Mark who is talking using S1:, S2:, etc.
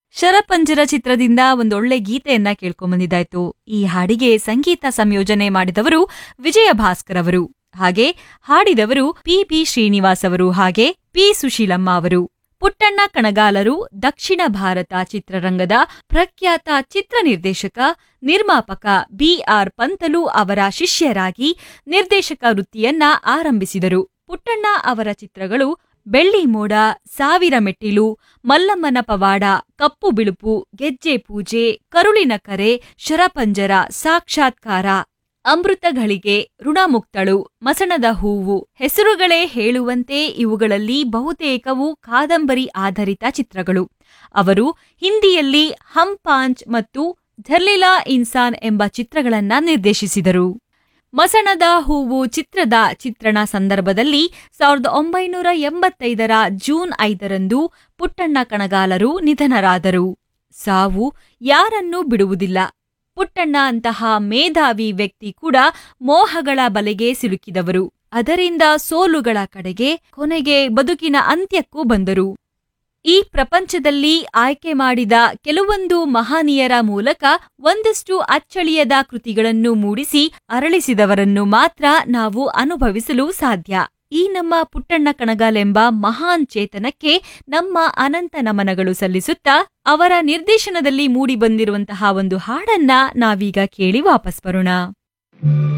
S1: ಶರಪಂಜರ ಚಿತ್ರದಿಂದ ಒಂದೊಳ್ಳೆ ಗೀತೆಯನ್ನ ಕೇಳ್ಕೊಂಬಂದಿದ್ದಾಯ್ತು ಈ ಹಾಡಿಗೆ ಸಂಗೀತ ಸಂಯೋಜನೆ ಮಾಡಿದವರು ವಿಜಯ ಭಾಸ್ಕರ್ ಅವರು ಹಾಗೆ ಹಾಡಿದವರು ಪಿ ಬಿ ಶ್ರೀನಿವಾಸ್ ಅವರು ಹಾಗೆ ಪಿ ಸುಶೀಲಮ್ಮ ಅವರು ಪುಟ್ಟಣ್ಣ ಕಣಗಾಲರು ದಕ್ಷಿಣ ಭಾರತ ಚಿತ್ರರಂಗದ ಪ್ರಖ್ಯಾತ ಚಿತ್ರ ನಿರ್ದೇಶಕ ನಿರ್ಮಾಪಕ ಬಿಆರ್ ಪಂತಲು ಅವರ ಶಿಷ್ಯರಾಗಿ ನಿರ್ದೇಶಕ ವೃತ್ತಿಯನ್ನ ಆರಂಭಿಸಿದರು ಪುಟ್ಟಣ್ಣ ಅವರ ಚಿತ್ರಗಳು ಬೆಳ್ಳಿ ಮೋಡ ಸಾವಿರ ಮೆಟ್ಟಿಲು ಮಲ್ಲಮ್ಮನ ಪವಾಡ ಕಪ್ಪು ಬಿಳುಪು ಗೆಜ್ಜೆ ಪೂಜೆ ಕರುಳಿನ ಕರೆ ಶರಪಂಜರ ಸಾಕ್ಷಾತ್ಕಾರ ಅಮೃತಗಳಿಗೆ ಋಣಮುಕ್ತಳು ಮಸಣದ ಹೂವು ಹೆಸರುಗಳೇ ಹೇಳುವಂತೆ ಇವುಗಳಲ್ಲಿ ಬಹುತೇಕವು ಕಾದಂಬರಿ ಆಧಾರಿತ ಚಿತ್ರಗಳು ಅವರು ಹಿಂದಿಯಲ್ಲಿ ಹಮ್ ಪಾಂಚ್ ಮತ್ತು ಝರ್ಲಿಲಾ ಇನ್ಸಾನ್ ಎಂಬ ಚಿತ್ರಗಳನ್ನ ನಿರ್ದೇಶಿಸಿದರು ಮಸಣದ ಹೂವು ಚಿತ್ರದ ಚಿತ್ರಣ ಸಂದರ್ಭದಲ್ಲಿ ಸಾವಿರದ ಒಂಬೈನೂರ ಎಂಬತ್ತೈದರ ಜೂನ್ ಐದರಂದು ಪುಟ್ಟಣ್ಣ ಕಣಗಾಲರು ನಿಧನರಾದರು ಸಾವು ಯಾರನ್ನೂ ಬಿಡುವುದಿಲ್ಲ ಪುಟ್ಟಣ್ಣ ಅಂತಹ ಮೇಧಾವಿ ವ್ಯಕ್ತಿ ಕೂಡ ಮೋಹಗಳ ಬಲೆಗೆ ಸಿಲುಕಿದವರು ಅದರಿಂದ ಸೋಲುಗಳ ಕಡೆಗೆ ಕೊನೆಗೆ ಬದುಕಿನ ಅಂತ್ಯಕ್ಕೂ ಬಂದರು ಈ ಪ್ರಪಂಚದಲ್ಲಿ ಆಯ್ಕೆ ಮಾಡಿದ ಕೆಲವೊಂದು ಮಹನೀಯರ ಮೂಲಕ ಒಂದಷ್ಟು ಅಚ್ಚಳಿಯದ ಕೃತಿಗಳನ್ನು ಮೂಡಿಸಿ ಅರಳಿಸಿದವರನ್ನು ಮಾತ್ರ ನಾವು ಅನುಭವಿಸಲು ಸಾಧ್ಯ ಈ ನಮ್ಮ ಪುಟ್ಟಣ್ಣ ಕಣಗಾಲೆಂಬ ಮಹಾನ್ ಚೇತನಕ್ಕೆ ನಮ್ಮ ಅನಂತ ನಮನಗಳು ಸಲ್ಲಿಸುತ್ತಾ ಅವರ ನಿರ್ದೇಶನದಲ್ಲಿ ಮೂಡಿಬಂದಿರುವಂತಹ ಒಂದು ಹಾಡನ್ನ ನಾವೀಗ ಕೇಳಿ ವಾಪಸ್ ಬರೋಣ